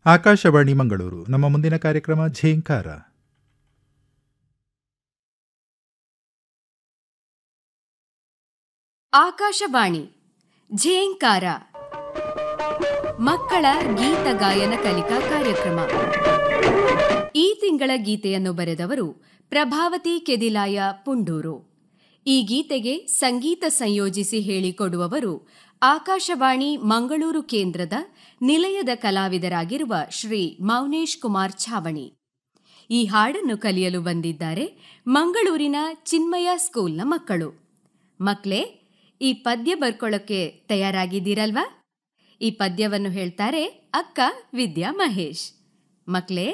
ಆಕಾಶವಾಣಿ ಮಂಗಳೂರು ನಮ್ಮ ಮುಂದಿನ ಕಾರ್ಯಕ್ರಮ ಝೇಂಕಾರ ಆಕಾಶವಾಣಿ ಝೇಂಕಾರ ಮಕ್ಕಳ ಗೀತ ಗಾಯನ ಕಲಿಕಾ ಕಾರ್ಯಕ್ರಮ ಈ ತಿಂಗಳ ಗೀತೆಯನ್ನು ಬರೆದವರು ಪ್ರಭಾವತಿ ಕೆದಿಲಾಯ ಪುಂಡೂರು ಈ ಗೀತೆಗೆ ಸಂಗೀತ ಸಂಯೋಜಿಸಿ ಹೇಳಿಕೊಡುವವರು ಆಕಾಶವಾಣಿ ಮಂಗಳೂರು ಕೇಂದ್ರದ ನಿಲಯದ ಕಲಾವಿದರಾಗಿರುವ ಶ್ರೀ ಮೌನೇಶ್ ಕುಮಾರ್ ಛಾವಣಿ ಈ ಹಾಡನ್ನು ಕಲಿಯಲು ಬಂದಿದ್ದಾರೆ ಮಂಗಳೂರಿನ ಚಿನ್ಮಯ ಸ್ಕೂಲ್ನ ಮಕ್ಕಳು ಮಕ್ಕಳೇ ಈ ಪದ್ಯ ಬರ್ಕೊಳ್ಳೋಕೆ ತಯಾರಾಗಿದ್ದೀರಲ್ವಾ ಈ ಪದ್ಯವನ್ನು ಹೇಳ್ತಾರೆ ಅಕ್ಕ ವಿದ್ಯಾ ಮಹೇಶ್ ಮಕ್ಕಳೇ